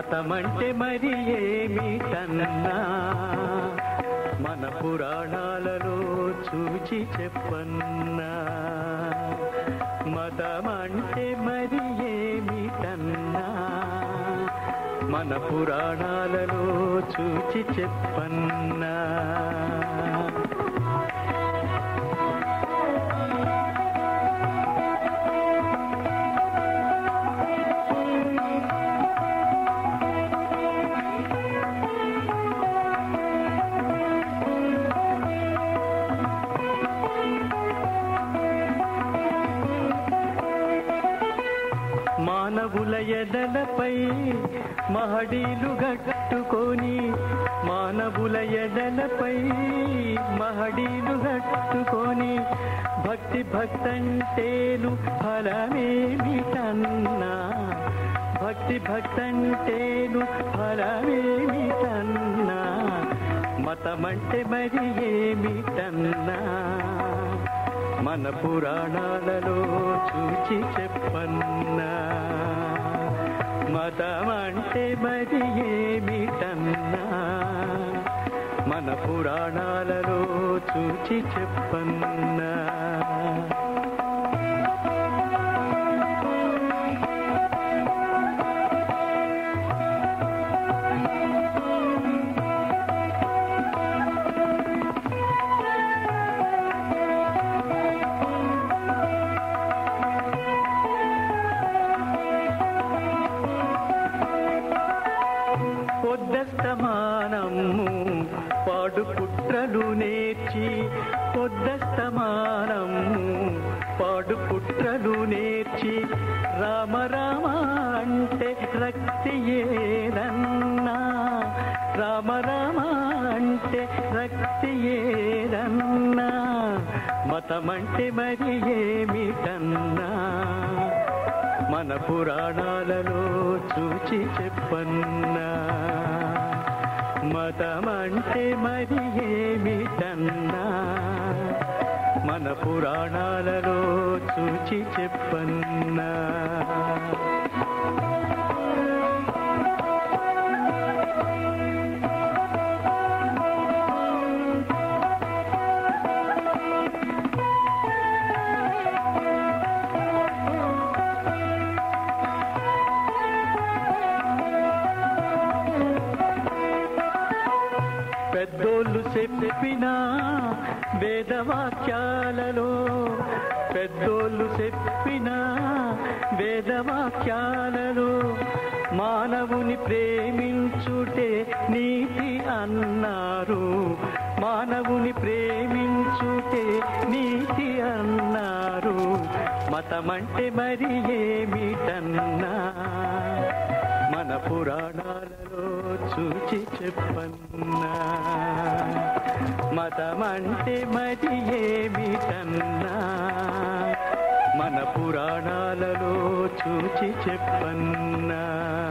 మతమంటే మరి ఏమిటన్నా మన పురాణాలలో చూచి చెప్పన్నా మతమంటే మరి ఏమిటన్నా మన పురాణాలలో చూచి చెప్పన్నా మానవుల ఎడలపై మహడీలు గట్టుకొని మానవుల ఎడలపై మహడీలు గట్టుకొని భక్తి భక్తంటేను ఫలమేమిటన్నా భక్తి భక్తంటేను ఫలమేమిటన్నా మతమంటే మరి ఏమిటన్నా మన పురాణాలలో చూచి చెప్పన్నా మతమంటే మరి ఏమిటన్నా మన పురాణాలలో చూచి చెప్పన్నా పొద్దస్తమానము పాడు కుట్రలు నేర్చి పొద్దస్తమానము పాడు కుట్రలు నేర్చి రామ రామ అంటే రక్తి ఏదన్నా రామ రామ అంటే రక్తి ఏదన్నా మతమంటే మరి ఏమిటన్నా మన పురాణాలలో చూచి చెప్పన్నా మతమంటే మరి ఏమిటన్నా మన పురాణాలలో చూచి చెప్పన్నా పెద్దోళ్ళు చెప్పిన వేదవాక్యాలలో పెద్దోళ్ళు చెప్పిన వేదవాక్యాలలో మానవుని ప్రేమించుటే నీతి అన్నారు మానవుని ప్రేమించుటే నీతి అన్నారు మతమంటే మరి ఏమిటన్నా మన పురాణాలలో చూచి చెప్పన్నా మతమంటే మరి ఏమిటన్నా మన పురాణాలలో చూచి చెప్పన్నా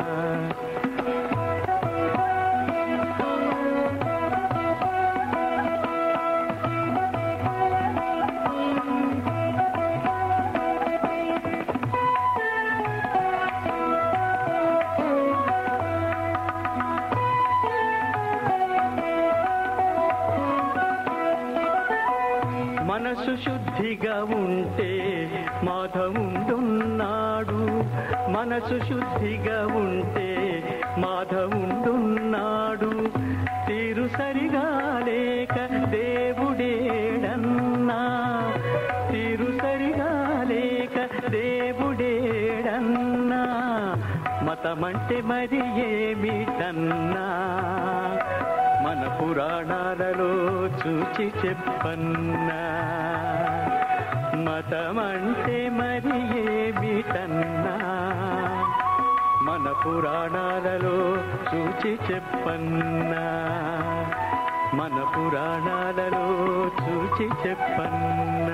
మనసు శుద్ధిగా ఉంటే మాధవుండున్నాడు మనసు శుద్ధిగా ఉంటే మాధవుండున్నాడు తీరు సరిగా లేక దేవుడేడన్నా తీరు సరిగా లేక దేవుడేడన్నా మతమంటే మరి ఏమిటన్నా మన పురాణాలలో చూచి చెప్పన్నా మతమంటే మరి ఏమిటన్నా మన పురాణాలలో చూచి చెప్పన్నా మన పురాణాలలో చూచి చెప్పన్నా